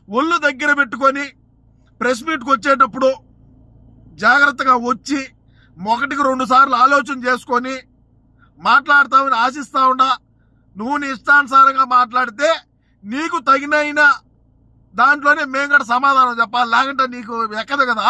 ఒళ్ళు దగ్గర పెట్టుకొని ప్రెస్ మీట్కి వచ్చేటప్పుడు జాగ్రత్తగా వచ్చి ఒకటికి రెండు సార్లు ఆలోచన చేసుకొని మాట్లాడతామని ఆశిస్తా ఉండా నువ్వు నీ ఇష్టానుసారంగా మాట్లాడితే నీకు తగినైన దాంట్లోనే మేము కూడా సమాధానం చెప్పాలి లేకుంటే నీకు ఎక్కదు కదా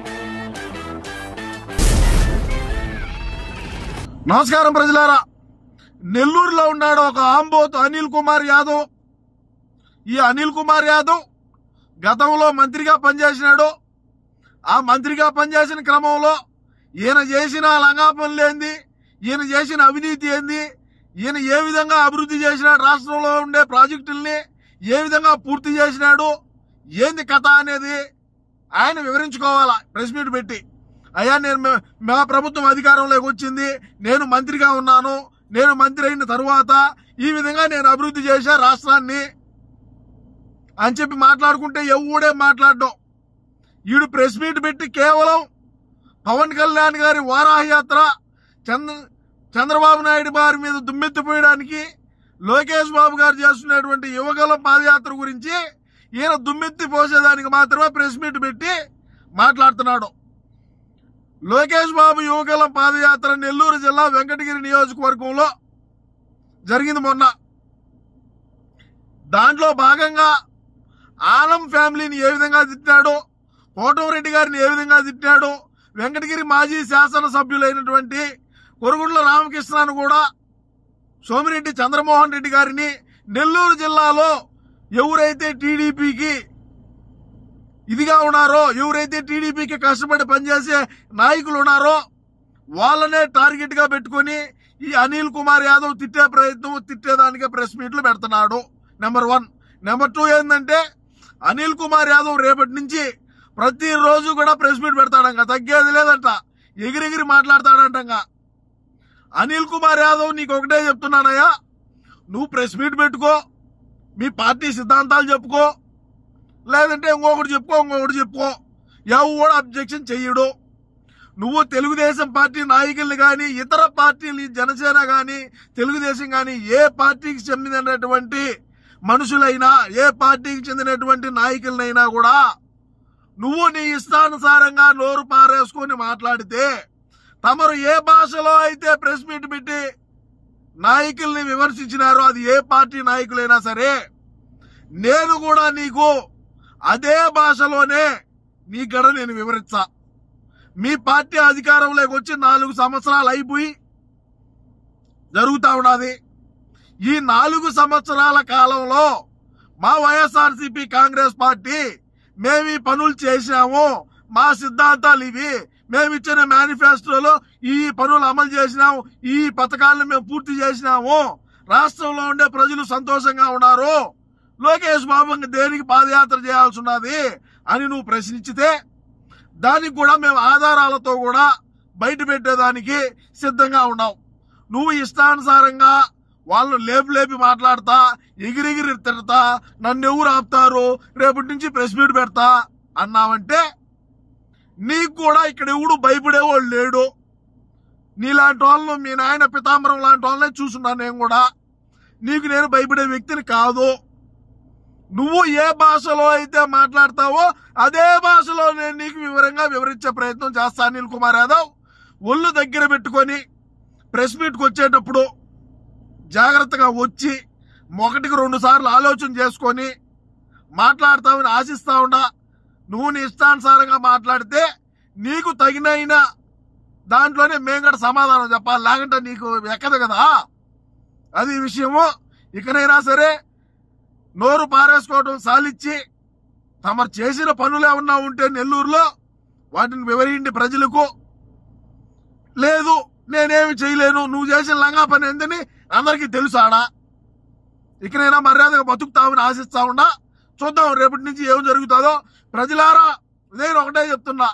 నమస్కారం ప్రజలారా నెల్లూరులో ఉన్నాడు ఒక ఆంబోత్ అనిల్ కుమార్ యాదవ్ ఈ అనిల్ కుమార్ యాదవ్ గతంలో మంత్రిగా పనిచేసినాడు ఆ మంత్రిగా పనిచేసిన క్రమంలో ఈయన చేసిన లంగా పనులేంది ఈయన చేసిన అవినీతి ఏంది ఈయన ఏ విధంగా అభివృద్ధి చేసినాడు రాష్ట్రంలో ఉండే ప్రాజెక్టుల్ని ఏ విధంగా పూర్తి చేసినాడు ఏంది కథ అనేది ఆయన వివరించుకోవాలా ప్రెస్ మీట్ పెట్టి అయ్యా నేను మే- మా ప్రభుత్వం అధికారంలోకి వచ్చింది నేను మంత్రిగా ఉన్నాను నేను మంత్రి అయిన తరువాత ఈ విధంగా నేను అభివృద్ధి చేశా రాష్ట్రాన్ని అని చెప్పి మాట్లాడుకుంటే ఎవడే మాట్లాడడం ఈడు ప్రెస్ మీట్ పెట్టి కేవలం పవన్ కళ్యాణ్ గారి వారాహయాత్ర చంద్ర చంద్రబాబు నాయుడు గారి మీద దుమ్మెత్తిపోయడానికి లోకేష్ బాబు గారు చేస్తున్నటువంటి యువగలం పాదయాత్ర గురించి ఈయన దుమ్మెత్తి పోసేదానికి మాత్రమే ప్రెస్ మీట్ పెట్టి మాట్లాడుతున్నాడు లోకేష్ బాబు యువగలం పాదయాత్ర నెల్లూరు జిల్లా వెంకటగిరి నియోజకవర్గంలో జరిగింది మొన్న దాంట్లో భాగంగా ఆనం ఫ్యామిలీని ఏ విధంగా తిట్టాడు కోటమరెడ్డి గారిని ఏ విధంగా తిట్టాడు వెంకటగిరి మాజీ శాసనసభ్యులైనటువంటి కొరుగుండ్ల రామకృష్ణను కూడా సోమిరెడ్డి చంద్రమోహన్ రెడ్డి గారిని నెల్లూరు జిల్లాలో ఎవరైతే టీడీపీకి ఇదిగా ఉన్నారో ఎవరైతే టీడీపీకి కష్టపడి పనిచేసే నాయకులు ఉన్నారో వాళ్ళనే టార్గెట్ గా పెట్టుకొని ఈ అనిల్ కుమార్ యాదవ్ తిట్టే ప్రయత్నం తిట్టేదానికే ప్రెస్ మీట్లు పెడుతున్నాడు నెంబర్ వన్ నెంబర్ టూ ఏంటంటే అనిల్ కుమార్ యాదవ్ రేపటి నుంచి ప్రతిరోజు కూడా ప్రెస్ మీట్ పెడతాడంట తగ్గేది లేదంట ఎగిరెగిరి మాట్లాడతాడంటంగా అనిల్ కుమార్ యాదవ్ నీకు ఒకటే చెప్తున్నానయ్యా నువ్వు ప్రెస్ మీట్ పెట్టుకో మీ పార్టీ సిద్ధాంతాలు చెప్పుకో లేదంటే ఇంకొకటి చెప్పుకో ఇంకొకటి చెప్పుకో ఎవరు కూడా అబ్జెక్షన్ చెయ్యడు నువ్వు తెలుగుదేశం పార్టీ నాయకుల్ని కానీ ఇతర పార్టీలు జనసేన కానీ తెలుగుదేశం కానీ ఏ పార్టీకి చెందినటువంటి మనుషులైనా ఏ పార్టీకి చెందినటువంటి నాయకులనైనా కూడా నువ్వు నీ ఇష్టానుసారంగా నోరు పారేసుకొని మాట్లాడితే తమరు ఏ భాషలో అయితే ప్రెస్ మీట్ పెట్టి నాయకుల్ని విమర్శించినారో అది ఏ పార్టీ నాయకులైనా సరే నేను కూడా నీకు అదే భాషలోనే నీ గడ నేను వివరించా మీ పార్టీ అధికారంలోకి వచ్చి నాలుగు సంవత్సరాలు అయిపోయి జరుగుతా ఉన్నది ఈ నాలుగు సంవత్సరాల కాలంలో మా వైఎస్ఆర్సీపీ కాంగ్రెస్ పార్టీ మేము ఈ పనులు చేశాము మా సిద్ధాంతాలు ఇవి మేము ఇచ్చిన మేనిఫెస్టోలో ఈ పనులు అమలు చేసినాము ఈ పథకాలను మేము పూర్తి చేసినాము రాష్ట్రంలో ఉండే ప్రజలు సంతోషంగా ఉన్నారు లోకేష్ బాబు ఇంక దేనికి పాదయాత్ర చేయాల్సి ఉన్నది అని నువ్వు ప్రశ్నించితే దానికి కూడా మేము ఆధారాలతో కూడా బయట పెట్టేదానికి సిద్ధంగా ఉన్నాం నువ్వు ఇష్టానుసారంగా వాళ్ళు లేపి లేపి మాట్లాడతా ఎగిరెగిరి తిడతా నన్ను ఎవరు ఆపుతారు రేపటి నుంచి ప్రెస్ మీట్ పెడతా అన్నావంటే నీకు కూడా ఇక్కడ ఎవడు భయపడేవాడు లేడు నీలాంటి వాళ్ళను మీ నాయన పితాంబరం లాంటి వాళ్ళనే చూసున్నాను నేను కూడా నీకు నేను భయపడే వ్యక్తిని కాదు నువ్వు ఏ భాషలో అయితే మాట్లాడతావో అదే భాషలో నేను నీకు వివరంగా వివరించే ప్రయత్నం చేస్తా అనిల్ కుమార్ యాదవ్ ఒళ్ళు దగ్గర పెట్టుకొని ప్రెస్ మీట్కి వచ్చేటప్పుడు జాగ్రత్తగా వచ్చి ఒకటికి రెండు సార్లు ఆలోచన చేసుకొని మాట్లాడతామని ఆశిస్తా ఉండా నువ్వు నీ ఇష్టానుసారంగా మాట్లాడితే నీకు తగినైన దాంట్లోనే మేము కూడా సమాధానం చెప్పాలి లేకుంటే నీకు ఎక్కదు కదా అది విషయము ఇకనైనా సరే నోరు పారేసుకోవడం సాలిచ్చి తమరు చేసిన పనులు ఏమన్నా ఉంటే నెల్లూరులో వాటిని వివరిండి ప్రజలకు లేదు నేనేమి చేయలేను నువ్వు చేసిన లంగా పని ఏందని అందరికీ తెలుసాడా ఇకనైనా మర్యాదగా బతుకుతామని ఆశిస్తా ఉండా చూద్దాం రేపటి నుంచి ఏం జరుగుతుందో ప్రజలారా నేను ఒకటే చెప్తున్నా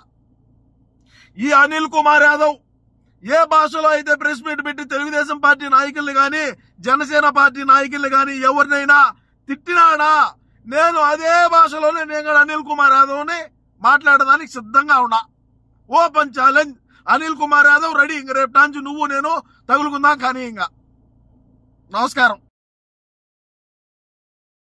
ఈ అనిల్ కుమార్ యాదవ్ ఏ భాషలో అయితే ప్రెస్ మీట్ పెట్టి తెలుగుదేశం పార్టీ నాయకుల్ని గాని జనసేన పార్టీ నాయకుల్ని గాని ఎవరినైనా తిట్టినాడా నేను అదే భాషలోనే నేను కూడా అనిల్ కుమార్ యాదవ్ని మాట్లాడడానికి సిద్ధంగా ఉన్నా open challenge Anil Kumar Yadav ready ఇంక రేపు టాంచి నువ్వు నేను తగులుకుందాం కానీ ఇంకా నమస్కారం